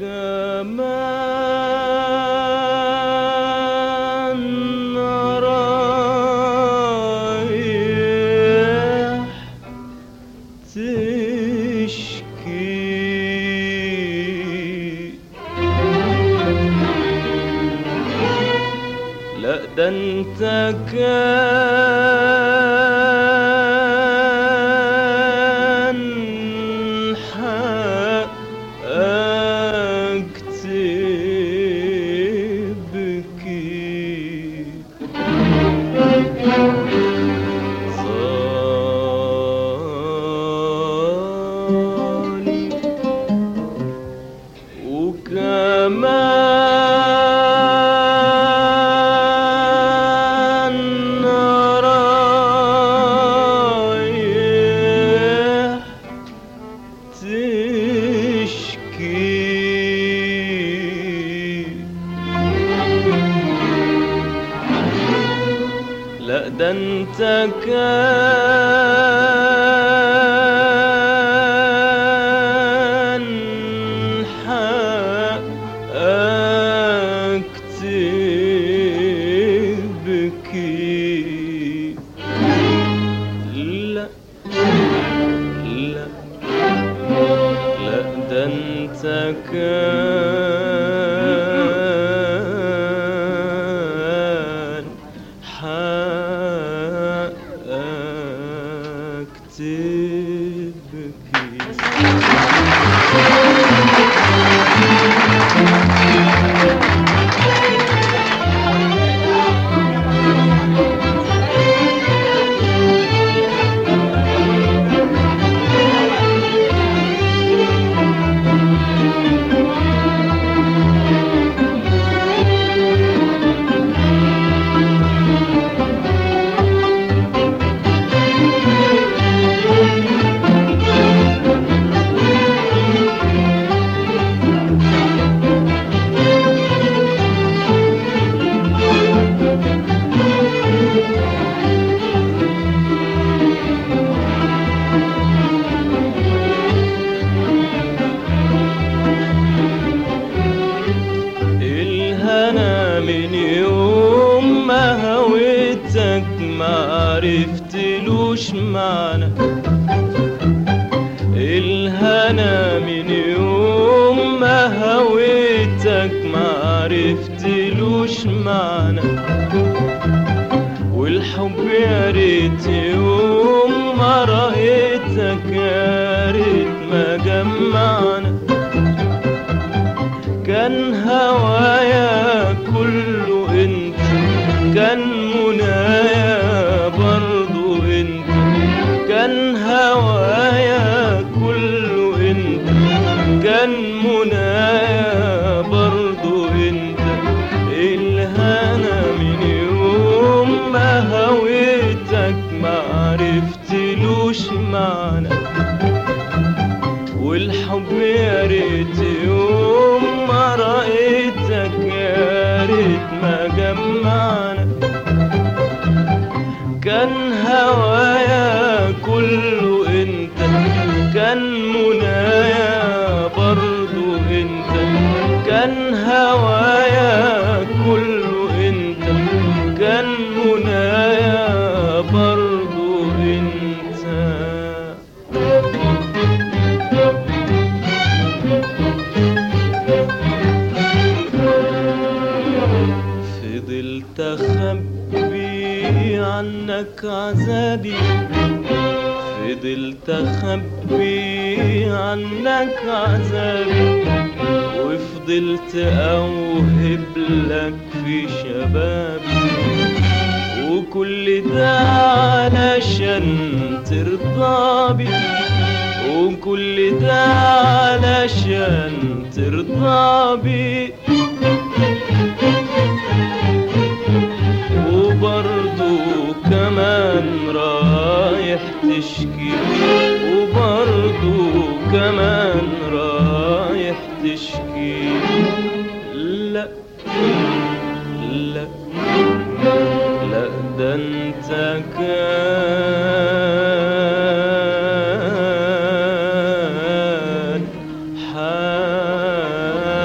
وكمان رايح تشكي لا ده انت كان حقك تبكي ظالم وكمان رايح تشكي لا ده انت كان حقك تبكي لا لا لا ده انت كان حقك تبكي الهنا من يوم ما هويتك ما عرفتلوش معنى الهنا من يوم ما هويتك ما عرفتلوش معنى والحب يا ريت يوم ما رأيتك يا ريت ما جمعنا كان هوايا كله انت كان منايا برضو انت كان هوايا كله انت كان منايا برضو انت الهنا من يوم ما هويتك ما عرفتلوش معنى والحب يا ريت يوم ما رأيتك يا ريت ما جمعنا كان هوايا كله انت كان منايا برضو انت كان هوايا كله انت كان منايا برضو انت فضلت اخبي عنك عذابي فضلت اخبي عنك عذابي وفضلت اوهب لك في شبابي وكل ده علشان ترضى بي وكل ده علشان ترضى بي وبرضو كمان رايح تشكي وبرضو كمان رايح تشكي لا لا لا ده انت كان حقك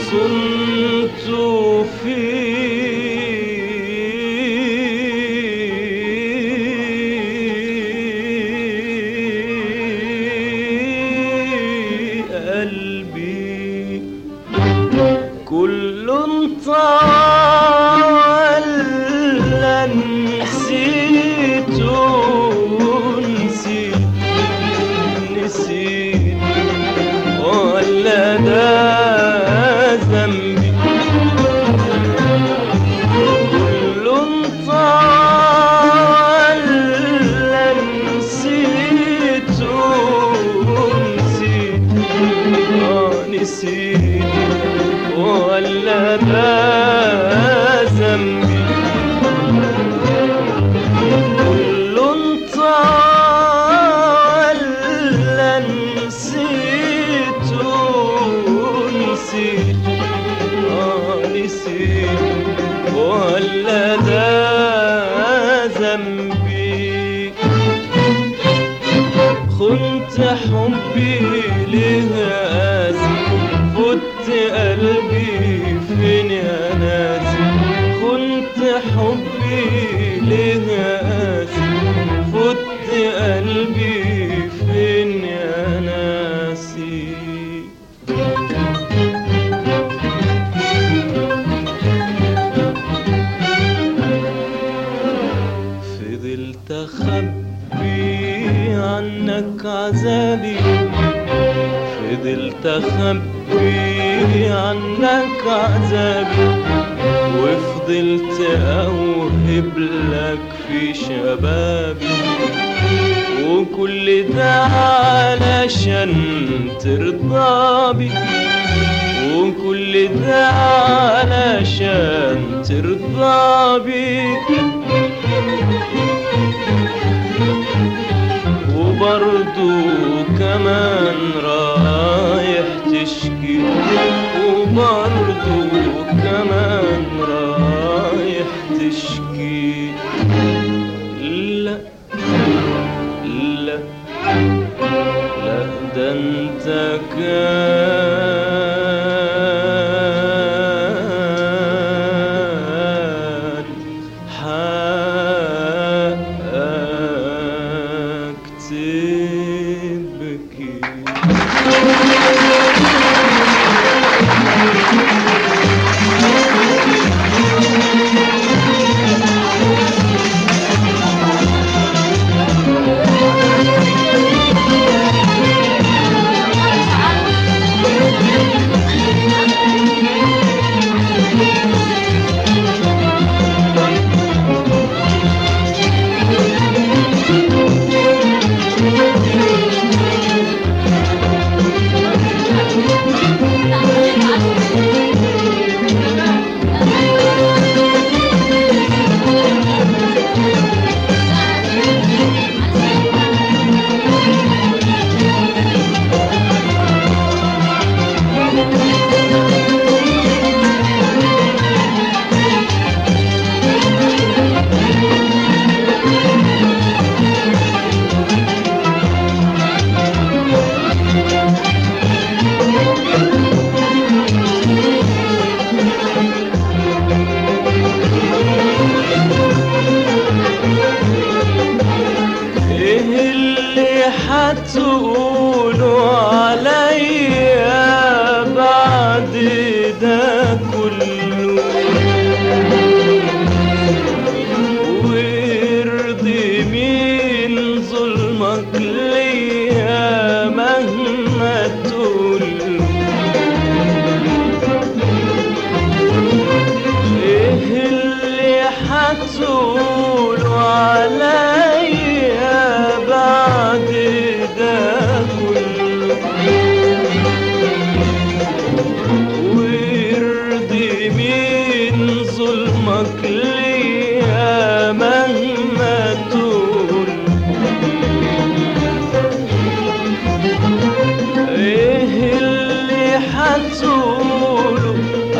صنت في قلبي كل طال نسيت نسيت نسيت ولا ده ذنبي كل طال نسيت نسيت آه نسيت ولا ده ذنبي كل طال نسيت نسيت آه نسيت ولا ده ذنبي خنت حبي لهازي فت قلبي فين يا ناسي خنت حبي لهازي فت قلبي فين يا ناسي فضلت اخبي عنك عذابي فضلت اخبي عنك عذابي وفضلت اوهب لك في شبابي وكل ده علشان ترضى بي وكل ده علشان ترضى بي وبرضو كمان رايح تشكي وبرضو كمان رايح تشكي لا لا لا ده انت كان حقك تبكي ايه اللي حتقولوا عليا بعد ده كله ويرضي مين ظلمك ليا مهما تقوله ايه اللي حتقولوا عليا بعد ده كله ويرضي مين ظلمك ليا مهما تقول ايه اللي حتقوله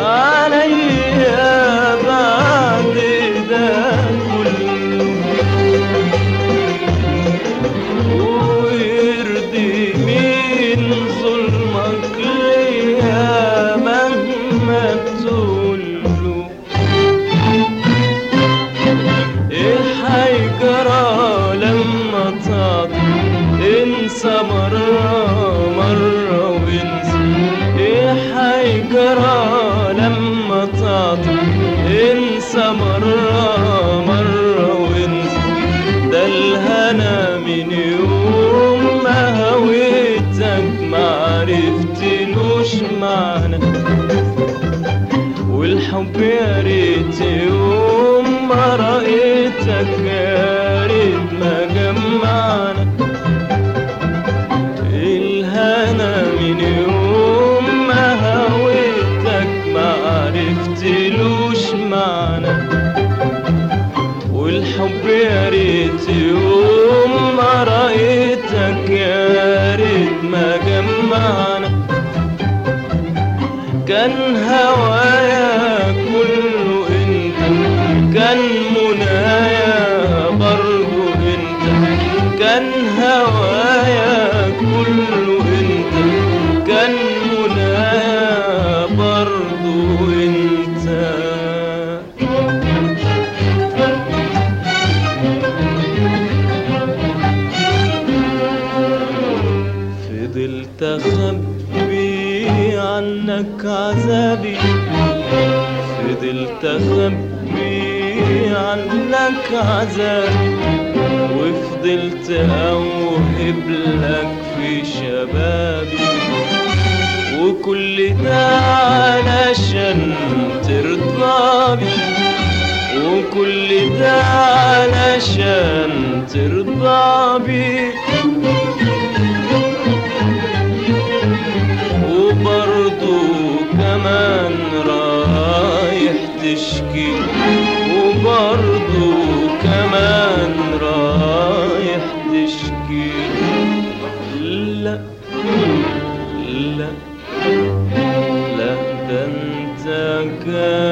عليا بعد ده كله ويرضي مين ظلمك ليا مهما ما تقوله ايه هيجرى لما تعطي انسى مرة مرة وانسى ايه هيجرى لما تعطي انسى مرة مرة وانسى ده الهنا من يوم ما هويتك معرفتلوش معنى والحب يا ريت يوم ما رأيتك يا ريت ما جمعنا الهنا من يوم ما هويتك ما عرفتلوش معنى والحب يا ريت يوم ما رأيتك يا ريت ما جمعنا كان هوايا كله انت كان منايا برضو انت كان هوايا كله انت كان منايا برضو انت فضلت اخبي عنك عذابي فضلت اخبي عنك عذابي وفضلت اوهب لك في شبابي وكل ده علشان ترضى بي وكل ده علشان ترضى بي وبرضو كمان رايح تشكي وبرضو كمان رايح تشكي لا لا لا ده انت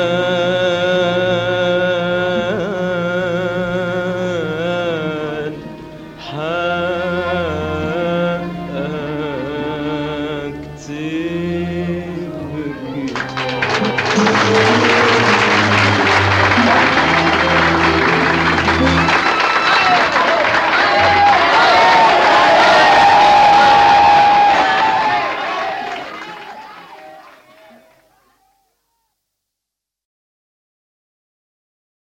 كان حقك تبكي